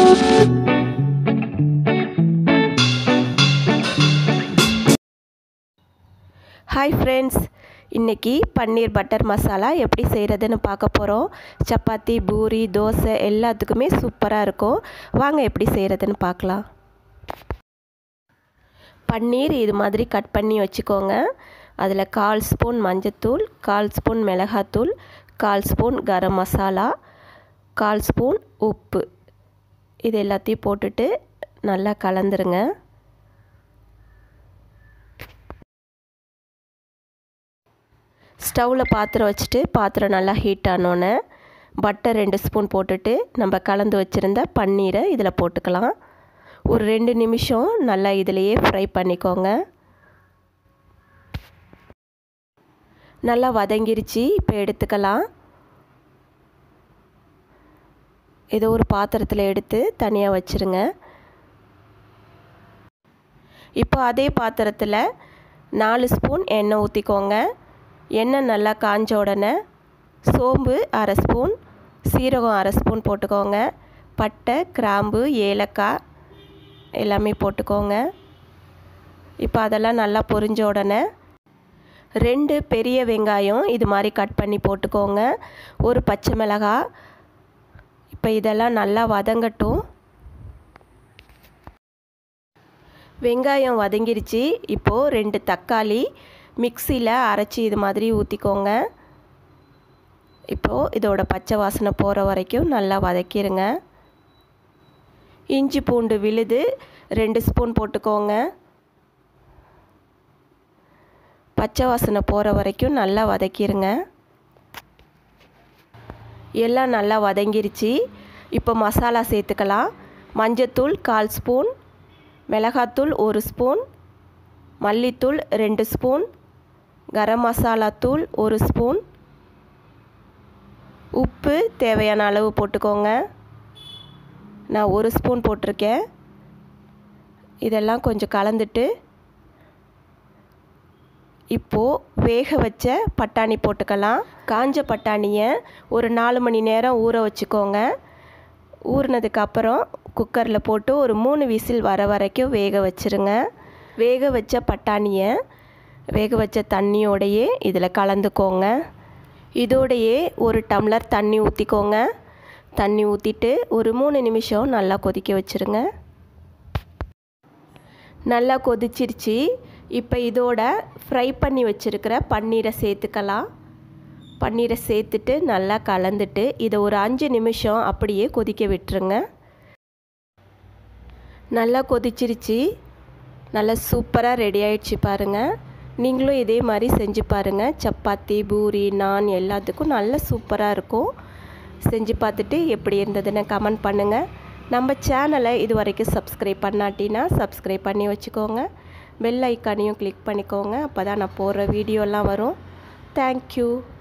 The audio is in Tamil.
ஹாய் ஃப்ரெண்ட்ஸ் இன்றைக்கி பன்னீர் பட்டர் மசாலா எப்படி செய்கிறதுன்னு பார்க்க போகிறோம் சப்பாத்தி பூரி தோசை எல்லாத்துக்குமே சூப்பராக இருக்கும் வாங்க எப்படி செய்கிறதுன்னு பார்க்கலாம் பன்னீர் இது மாதிரி கட் பண்ணி வச்சுக்கோங்க அதில் கால் ஸ்பூன் மஞ்சத்தூள் கால் ஸ்பூன் மிளகாத்தூள் கால் ஸ்பூன் கரம் மசாலா கால் ஸ்பூன் உப்பு இது எல்லாத்தையும் போட்டுட்டு நல்லா கலந்துருங்க ஸ்டவ்வில் பாத்திரம் வச்சுட்டு பாத்திரம் நல்லா ஹீட் ஆனோன்னே பட்டர் ரெண்டு ஸ்பூன் போட்டுட்டு நம்ம கலந்து வச்சுருந்த பன்னீரை இதில் போட்டுக்கலாம் ஒரு ரெண்டு நிமிஷம் நல்லா இதிலையே ஃப்ரை பண்ணிக்கோங்க நல்லா வதங்கிருச்சு இப்போ எடுத்துக்கலாம் ஏதோ ஒரு பாத்திரத்தில் எடுத்து தனியாக வச்சுருங்க இப்போ அதே பாத்திரத்தில் நாலு ஸ்பூன் எண்ணெய் ஊற்றிக்கோங்க எண்ணெய் நல்லா காஞ்ச உடனே சோம்பு அரை ஸ்பூன் சீரகம் அரை ஸ்பூன் போட்டுக்கோங்க பட்டை கிராம்பு ஏலக்காய் எல்லாமே போட்டுக்கோங்க இப்போ அதெல்லாம் நல்லா பொரிஞ்ச உடனே ரெண்டு பெரிய வெங்காயம் இது மாதிரி கட் பண்ணி போட்டுக்கோங்க ஒரு பச்சை மிளகாய் இப்போ இதெல்லாம் நல்லா வதங்கட்டும் வெங்காயம் வதங்கிருச்சு இப்போது ரெண்டு தக்காளி மிக்சியில் அரைச்சி இது மாதிரி ஊற்றிக்கோங்க இப்போது இதோட பச்சை வாசனை போகிற வரைக்கும் நல்லா வதக்கிடுங்க இஞ்சி பூண்டு விழுது ரெண்டு ஸ்பூன் போட்டுக்கோங்க பச்சை வாசனை போகிற வரைக்கும் நல்லா வதக்கிடுங்க எல்லாம் நல்லா வதங்கிருச்சு இப்போ மசாலா சேர்த்துக்கலாம் மஞ்சத்தூள் கால் ஸ்பூன் மிளகாத்தூள் ஒரு ஸ்பூன் மல்லித்தூள் ரெண்டு ஸ்பூன் கரம் மசாலா தூள் ஒரு ஸ்பூன் உப்பு தேவையான அளவு போட்டுக்கோங்க நான் ஒரு ஸ்பூன் போட்டிருக்கேன் இதெல்லாம் கொஞ்சம் கலந்துட்டு இப்போது வேக வச்ச பட்டாணி போட்டுக்கலாம் காஞ்ச பட்டாணியை ஒரு நாலு மணி நேரம் ஊற வச்சுக்கோங்க ஊறினதுக்கப்புறம் குக்கரில் போட்டு ஒரு மூணு விசில் வர வரைக்கும் வேக வச்சுருங்க வேக வச்ச பட்டாணியை வேக வச்ச தண்ணியோடையே இதில் கலந்துக்கோங்க இதோடையே ஒரு டம்ளர் தண்ணி ஊற்றிக்கோங்க தண்ணி ஊற்றிட்டு ஒரு மூணு நிமிஷம் நல்லா கொதிக்க வச்சுருங்க நல்லா கொதிச்சிருச்சு இப்போ இதோட ஃப்ரை பண்ணி வச்சுருக்கிற பன்னீரை சேர்த்துக்கலாம் பன்னீரை சேர்த்துட்டு நல்லா கலந்துட்டு இதை ஒரு அஞ்சு நிமிஷம் அப்படியே கொதிக்க விட்டுருங்க நல்லா கொதிச்சிருச்சு நல்லா சூப்பராக ரெடி ஆயிடுச்சு பாருங்கள் நீங்களும் இதே மாதிரி செஞ்சு பாருங்கள் சப்பாத்தி பூரி நான் எல்லாத்துக்கும் நல்ல சூப்பராக இருக்கும் செஞ்சு பார்த்துட்டு எப்படி இருந்ததுன்னு கமெண்ட் பண்ணுங்கள் நம்ம சேனலை இது வரைக்கும் சப்ஸ்கிரைப் பண்ணாட்டினா சப்ஸ்கிரைப் பண்ணி வச்சுக்கோங்க பெல் ஐக்கானையும் கிளிக் பண்ணிக்கோங்க அப்போ தான் நான் போடுற வீடியோலாம் வரும் தேங்க்யூ